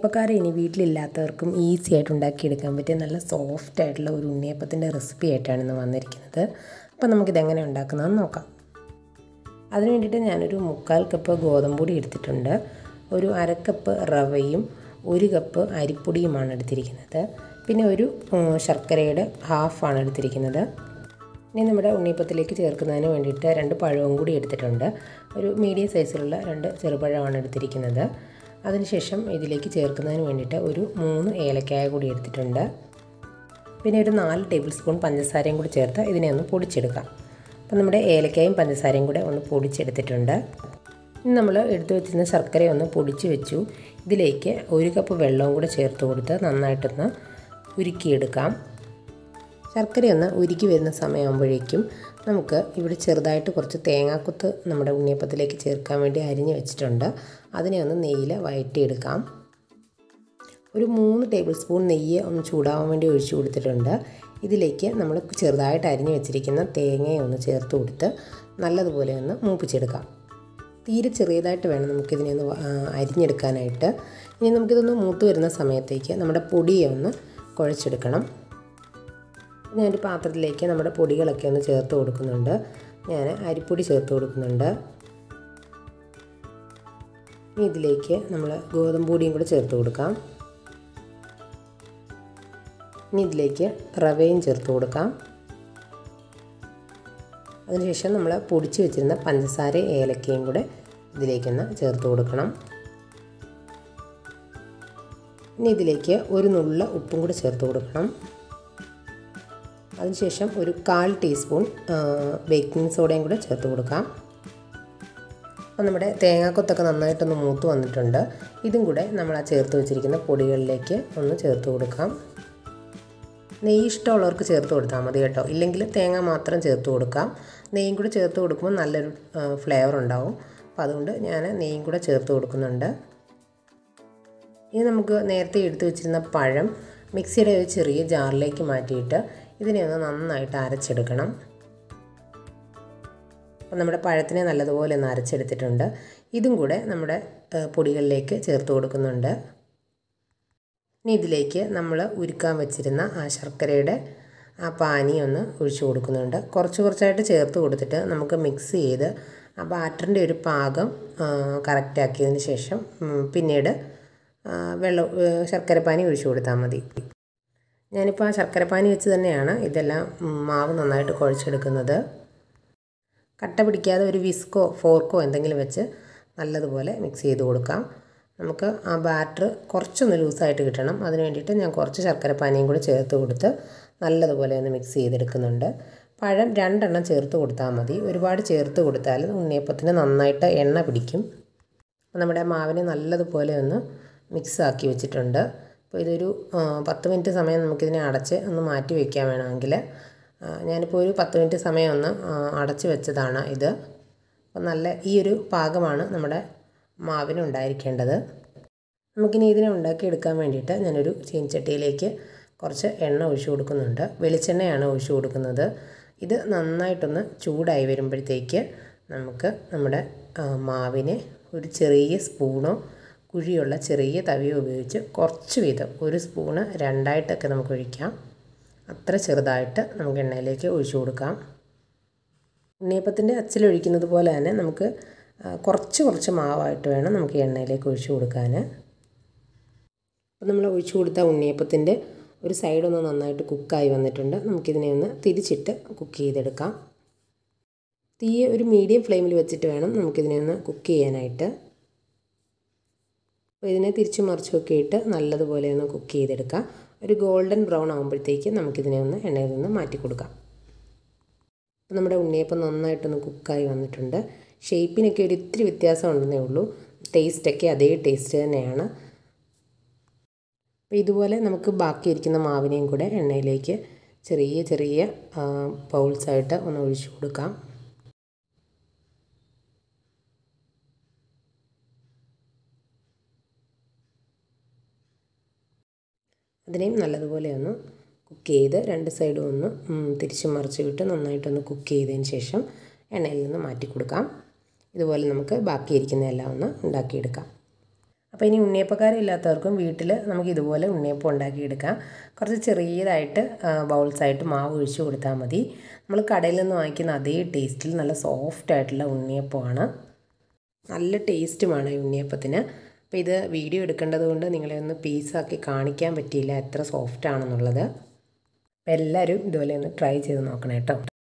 ചെറുപ്പക്കാരെ ഇനി വീട്ടിലില്ലാത്തവർക്കും ഈസി ആയിട്ട് ഉണ്ടാക്കിയെടുക്കാൻ പറ്റിയ നല്ല സോഫ്റ്റ് ആയിട്ടുള്ള ഒരു ഉണ്ണിയപ്പത്തിൻ്റെ റെസിപ്പി ആയിട്ടാണ് ഇന്ന് വന്നിരിക്കുന്നത് അപ്പോൾ നമുക്കിതെങ്ങനെ ഉണ്ടാക്കുന്നതെന്ന് നോക്കാം അതിന് വേണ്ടിയിട്ട് ഞാനൊരു മുക്കാൽ കപ്പ് ഗോതമ്പ് പൊടി എടുത്തിട്ടുണ്ട് ഒരു അരക്കപ്പ് റവയും ഒരു കപ്പ് അരിപ്പൊടിയുമാണ് എടുത്തിരിക്കുന്നത് പിന്നെ ഒരു ശർക്കരയുടെ ഹാഫാണ് എടുത്തിരിക്കുന്നത് ഇനി നമ്മുടെ ഉണ്ണിയപ്പത്തിലേക്ക് ചേർക്കുന്നതിന് വേണ്ടിയിട്ട് രണ്ട് പഴവും കൂടി എടുത്തിട്ടുണ്ട് ഒരു മീഡിയം സൈസിലുള്ള രണ്ട് ചെറുപഴമാണ് എടുത്തിരിക്കുന്നത് അതിനുശേഷം ഇതിലേക്ക് ചേർക്കുന്നതിന് വേണ്ടിയിട്ട് ഒരു മൂന്ന് ഏലക്കായ കൂടി എടുത്തിട്ടുണ്ട് പിന്നെ ഒരു നാല് ടേബിൾ സ്പൂൺ പഞ്ചസാരയും കൂടി ചേർത്ത് ഇതിനെ ഒന്ന് പൊടിച്ചെടുക്കാം അപ്പം നമ്മുടെ ഏലക്കായും പഞ്ചസാരയും കൂടെ ഒന്ന് പൊടിച്ചെടുത്തിട്ടുണ്ട് ഇനി നമ്മൾ എടുത്തു വെച്ചിരുന്ന ശർക്കര ഒന്ന് പൊടിച്ച് വെച്ചു ഇതിലേക്ക് ഒരു കപ്പ് വെള്ളവും കൂടെ ചേർത്ത് കൊടുത്ത് നന്നായിട്ടൊന്ന് ഉരുക്കിയെടുക്കാം ശർക്കര ഒന്ന് ഉരുക്കി വരുന്ന സമയമാകുമ്പോഴേക്കും നമുക്ക് ഇവിടെ ചെറുതായിട്ട് കുറച്ച് തേങ്ങാക്കുത്ത് നമ്മുടെ ഉണ്ണിയപ്പത്തിലേക്ക് ചേർക്കാൻ വേണ്ടി അരിഞ്ഞ് വെച്ചിട്ടുണ്ട് അതിനെ ഒന്ന് നെയ്യിൽ വഴറ്റിയെടുക്കാം ഒരു മൂന്ന് ടേബിൾ സ്പൂൺ നെയ്യ് ഒന്ന് ചൂടാവാൻ വേണ്ടി ഒഴിച്ചു കൊടുത്തിട്ടുണ്ട് ഇതിലേക്ക് നമ്മൾ ചെറുതായിട്ട് അരിഞ്ഞ് വെച്ചിരിക്കുന്ന തേങ്ങയെ ഒന്ന് ചേർത്ത് കൊടുത്ത് നല്ലതുപോലെ ഒന്ന് മൂപ്പിച്ചെടുക്കാം തീരെ ചെറിയതായിട്ട് വേണം നമുക്കിതിനെ ഒന്ന് അരിഞ്ഞെടുക്കാനായിട്ട് ഇനി നമുക്കിതൊന്ന് മൂത്ത് വരുന്ന സമയത്തേക്ക് നമ്മുടെ പൊടിയെ ഒന്ന് കുഴച്ചെടുക്കണം ഞാനൊരു പാത്രത്തിലേക്ക് നമ്മുടെ പൊടികളൊക്കെ ഒന്ന് ചേർത്ത് കൊടുക്കുന്നുണ്ട് ഞാൻ അരിപ്പൊടി ചേർത്ത് കൊടുക്കുന്നുണ്ട് ഇനി ഇതിലേക്ക് നമ്മൾ ഗോതമ്പ് പൊടിയും കൂടെ ചേർത്ത് കൊടുക്കാം ഇനി ഇതിലേക്ക് റവയും ചേർത്ത് കൊടുക്കാം അതിനുശേഷം നമ്മൾ പൊടിച്ച് വെച്ചിരുന്ന പഞ്ചസാര ഏലക്കയും കൂടെ ഇതിലേക്കൊന്ന് ചേർത്ത് കൊടുക്കണം ഇനി ഇതിലേക്ക് ഒരു നുള്ള ഉപ്പും കൂടി ചേർത്ത് കൊടുക്കണം അതിനുശേഷം ഒരു കാൽ ടീസ്പൂൺ ബേക്കിംഗ് സോഡയും കൂടെ ചേർത്ത് കൊടുക്കാം അപ്പോൾ നമ്മുടെ തേങ്ങാക്കൊത്തൊക്കെ നന്നായിട്ടൊന്ന് മൂത്ത് വന്നിട്ടുണ്ട് ഇതും കൂടെ നമ്മൾ ആ ചേർത്ത് വെച്ചിരിക്കുന്ന പൊടികളിലേക്ക് ഒന്ന് ചേർത്ത് കൊടുക്കാം നെയ്യ് ഇഷ്ടമുള്ളവർക്ക് ചേർത്ത് കൊടുത്താൽ മതി കേട്ടോ ഇല്ലെങ്കിൽ തേങ്ങ മാത്രം ചേർത്ത് കൊടുക്കാം നെയ്യും കൂടെ ചേർത്ത് കൊടുക്കുമ്പോൾ നല്ലൊരു ഫ്ലേവർ ഉണ്ടാവും അപ്പോൾ അതുകൊണ്ട് ഞാൻ നെയ്യും കൂടെ ചേർത്ത് കൊടുക്കുന്നുണ്ട് ഇനി നമുക്ക് നേരത്തെ എടുത്തു വെച്ചിരുന്ന പഴം മിക്സിയുടെ ഒരു ചെറിയ ജാറിലേക്ക് മാറ്റിയിട്ട് ഇതിനെ ഒന്ന് നന്നായിട്ട് അരച്ചെടുക്കണം അപ്പം നമ്മുടെ പഴത്തിനെ നല്ലതുപോലെ ഒന്ന് അരച്ചെടുത്തിട്ടുണ്ട് ഇതും കൂടെ നമ്മുടെ പൊടികളിലേക്ക് ചേർത്ത് കൊടുക്കുന്നുണ്ട് ഇനി ഇതിലേക്ക് നമ്മൾ ഉരുക്കാൻ വെച്ചിരുന്ന ആ ശർക്കരയുടെ ആ പാനി ഒന്ന് ഒഴിച്ചു കൊടുക്കുന്നുണ്ട് കുറച്ച് കുറച്ചായിട്ട് ചേർത്ത് കൊടുത്തിട്ട് നമുക്ക് മിക്സ് ചെയ്ത് ആ ബാറ്ററിൻ്റെ ഒരു പാകം കറക്റ്റാക്കിയതിന് ശേഷം പിന്നീട് വെള്ളം ശർക്കരപ്പാനി ഒഴിച്ചു കൊടുത്താൽ മതി ഞാനിപ്പോൾ ആ ശർക്കരപ്പാനി വെച്ച് തന്നെയാണ് ഇതെല്ലാം മാവ് നന്നായിട്ട് കുഴച്ചെടുക്കുന്നത് കട്ട പിടിക്കാതെ ഒരു വിസ്കോ ഫോർക്കോ എന്തെങ്കിലും വെച്ച് നല്ലതുപോലെ മിക്സ് ചെയ്ത് കൊടുക്കാം നമുക്ക് ആ ബാറ്റർ കുറച്ചൊന്ന് ലൂസായിട്ട് കിട്ടണം അതിന് വേണ്ടിയിട്ട് ഞാൻ കുറച്ച് ശർക്കരപ്പാനിയും കൂടി ചേർത്ത് കൊടുത്ത് നല്ലതുപോലെ ഒന്ന് മിക്സ് ചെയ്തെടുക്കുന്നുണ്ട് പഴം രണ്ടെണ്ണം ചേർത്ത് കൊടുത്താൽ മതി ഒരുപാട് ചേർത്ത് കൊടുത്താൽ ഉണ്ണിയപ്പത്തിന് നന്നായിട്ട് എണ്ണ പിടിക്കും നമ്മുടെ മാവിനെ നല്ലതുപോലെ ഒന്ന് മിക്സ് ആക്കി വെച്ചിട്ടുണ്ട് അപ്പോൾ ഇതൊരു പത്ത് മിനിറ്റ് സമയം നമുക്കിതിനെ അടച്ച് ഒന്ന് മാറ്റി വയ്ക്കാൻ വേണമെങ്കിൽ ഞാനിപ്പോൾ ഒരു പത്ത് മിനിറ്റ് സമയം ഒന്ന് അടച്ച് വെച്ചതാണ് ഇത് അപ്പോൾ നല്ല ഈ ഒരു പാകമാണ് നമ്മുടെ മാവിന് ഉണ്ടായിരിക്കേണ്ടത് നമുക്കിനി ഇതിനെ ഉണ്ടാക്കിയെടുക്കാൻ വേണ്ടിയിട്ട് ഞാനൊരു ചീനച്ചട്ടിയിലേക്ക് കുറച്ച് എണ്ണ ഒഴിച്ചു കൊടുക്കുന്നുണ്ട് വെളിച്ചെണ്ണയാണ് ഒഴിച്ചു കൊടുക്കുന്നത് ഇത് നന്നായിട്ടൊന്ന് ചൂടായി വരുമ്പോഴത്തേക്ക് നമുക്ക് നമ്മുടെ മാവിനെ ഒരു ചെറിയ സ്പൂണോ കുഴിയുള്ള ചെറിയ തവിയോ ഉപയോഗിച്ച് കുറച്ച് വീതം ഒരു സ്പൂണ് രണ്ടായിട്ടൊക്കെ നമുക്ക് ഒഴിക്കാം അത്ര ചെറുതായിട്ട് നമുക്ക് എണ്ണയിലേക്ക് ഒഴിച്ചു കൊടുക്കാം ഉണ്ണിയപ്പത്തിൻ്റെ അച്ചിലൊഴിക്കുന്നത് പോലെ തന്നെ നമുക്ക് കുറച്ച് കുറച്ച് മാവായിട്ട് വേണം നമുക്ക് എണ്ണയിലേക്ക് ഒഴിച്ചു കൊടുക്കാൻ അപ്പോൾ നമ്മൾ ഒഴിച്ചു കൊടുത്ത ഉണ്ണിയപ്പത്തിൻ്റെ ഒരു സൈഡൊന്ന് നന്നായിട്ട് കുക്കായി വന്നിട്ടുണ്ട് നമുക്കിതിനെ ഒന്ന് തിരിച്ചിട്ട് കുക്ക് ചെയ്തെടുക്കാം തീ ഒരു മീഡിയം ഫ്ലെയിമിൽ വെച്ചിട്ട് വേണം നമുക്കിതിനെ ഒന്ന് കുക്ക് ചെയ്യാനായിട്ട് അപ്പോൾ ഇതിനെ തിരിച്ചു മറിച്ചൊക്കെ ഇട്ട് നല്ലതുപോലെ ഒന്ന് കുക്ക് ചെയ്തെടുക്കാം ഒരു ഗോൾഡൻ ബ്രൗൺ ആകുമ്പോഴത്തേക്ക് നമുക്കിതിനെ ഒന്ന് എണ്ണയിൽ നിന്ന് മാറ്റി കൊടുക്കാം അപ്പോൾ നമ്മുടെ ഉണ്ണിയപ്പം നന്നായിട്ടൊന്ന് കുക്കായി വന്നിട്ടുണ്ട് ഷേപ്പിനൊക്കെ ഒരു ഇത്തിരി വ്യത്യാസം ഉണ്ടെന്നേ ഉള്ളൂ ടേസ്റ്റൊക്കെ അതേ ടേസ്റ്റ് തന്നെയാണ് അപ്പോൾ ഇതുപോലെ നമുക്ക് ബാക്കിയിരിക്കുന്ന മാവിനെയും കൂടെ എണ്ണയിലേക്ക് ചെറിയ ചെറിയ ബൗൾസായിട്ട് ഒന്ന് ഒഴിച്ചു കൊടുക്കാം അതിനെയും നല്ലതുപോലെ ഒന്ന് കുക്ക് ചെയ്ത് രണ്ട് സൈഡും ഒന്ന് തിരിച്ച് മറിച്ച് വിട്ട് നന്നായിട്ടൊന്ന് കുക്ക് ചെയ്തതിന് ശേഷം എണ്ണയിൽ നിന്ന് മാറ്റി കൊടുക്കാം ഇതുപോലെ നമുക്ക് ബാക്കിയിരിക്കുന്ന എല്ലാം ഒന്ന് ഉണ്ടാക്കിയെടുക്കാം അപ്പോൾ ഇനി ഉണ്ണിയപ്പക്കാരം ഇല്ലാത്തവർക്കും വീട്ടിൽ നമുക്ക് ഇതുപോലെ ഉണ്ണിയപ്പം ഉണ്ടാക്കിയെടുക്കാം കുറച്ച് ചെറിയതായിട്ട് ബൗൾസായിട്ട് മാവ് ഒഴിച്ച് കൊടുത്താൽ മതി നമ്മൾ കടയിൽ നിന്ന് വാങ്ങിക്കുന്ന അതേ ടേസ്റ്റിൽ നല്ല സോഫ്റ്റ് ആയിട്ടുള്ള ഉണ്ണിയപ്പമാണ് നല്ല ടേസ്റ്റുമാണ് ഈ ഉണ്ണിയപ്പത്തിന് അപ്പോൾ ഇത് വീഡിയോ എടുക്കേണ്ടത് കൊണ്ട് നിങ്ങളെ ഒന്ന് പീസാക്കി കാണിക്കാൻ പറ്റിയില്ല എത്ര സോഫ്റ്റ് ആണെന്നുള്ളത് അപ്പോൾ എല്ലാവരും ഇതുപോലെ ഒന്ന് ട്രൈ ചെയ്ത് നോക്കണം കേട്ടോ